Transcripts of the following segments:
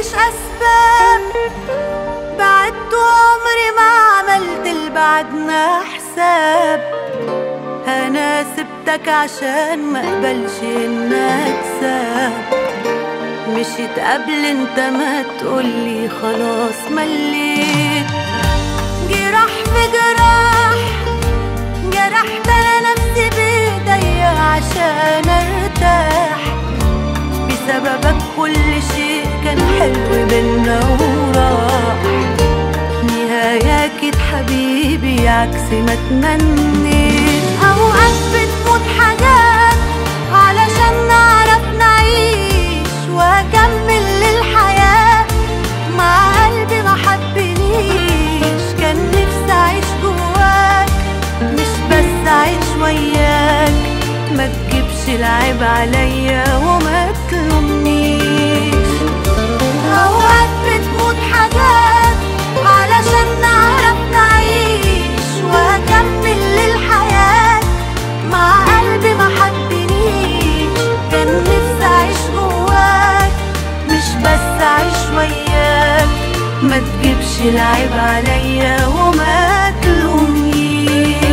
مفيش أسباب بعدت عمري ما عملت لبعدنا حساب أنا سبتك عشان ما قبلش إنك ساب مشيت قبل انت ما تقولي خلاص مليت جراح في جراح جرحت انا نفسي بايديا عشان ارتاح بسببك كل شيء كان حلو بينا وراح نهاية اكيد حبيبي عكس ما تمنيت اوقات بتموت حاجات علشان نعرف نعيش واكمل للحياة مع قلبي ما حبنيش كان نفسي اعيش جواك مش بس اعيش وياك ما تجيبش العيب عليا وما تلومنيش اوقات بتموت حاجات علشان نعرف نعيش واكمل للحياة مع قلبي ما حبنيش كان نفسي اعيش جواك مش بس اعيش وياك ما تجيبش العيب عليا وما تلومنيش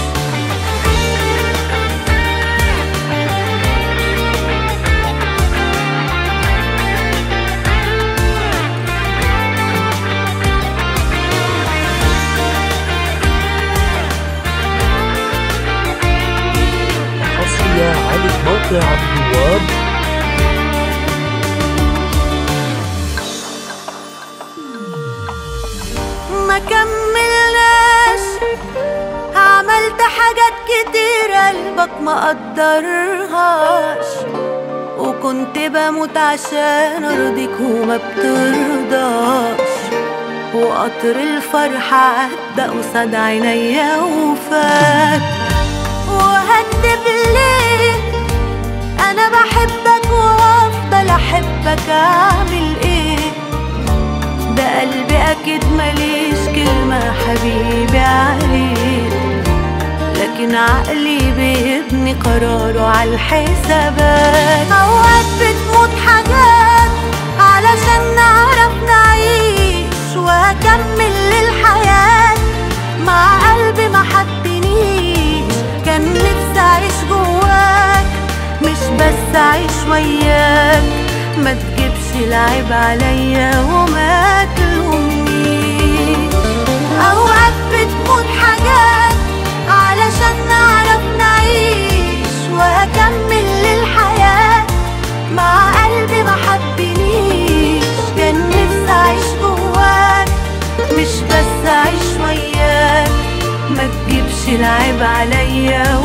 حصرية على موقع عبد الوهاب ما كملناش عملت حاجات كتير قلبك ما قدرهاش وكنت بموت عشان ارضيك وما بترضاش وقطر الفرحة عدى قصاد عينيا وفات وهكدب ليه انا بحبك وافضل احبك اعمل ايه ده قلبي اكيد ماليش كلمة حبيبي عليه لكن عقلي بيبني قراره على الحسابات اوقات بتموت حاجات علشان نعرف نعيش واكمل للحياة مع قلبي ما حبنيش كان نفسي اعيش جواك مش بس اعيش وياك ما تجيبش العيب عليا وما تلومنيش اوقات بتموت حاجات علشان نعرف نعيش واكمل للحياة مع قلبي ما حبنيش كان نفسي اعيش جواك مش بس اعيش وياك ما تجيبش العيب عليا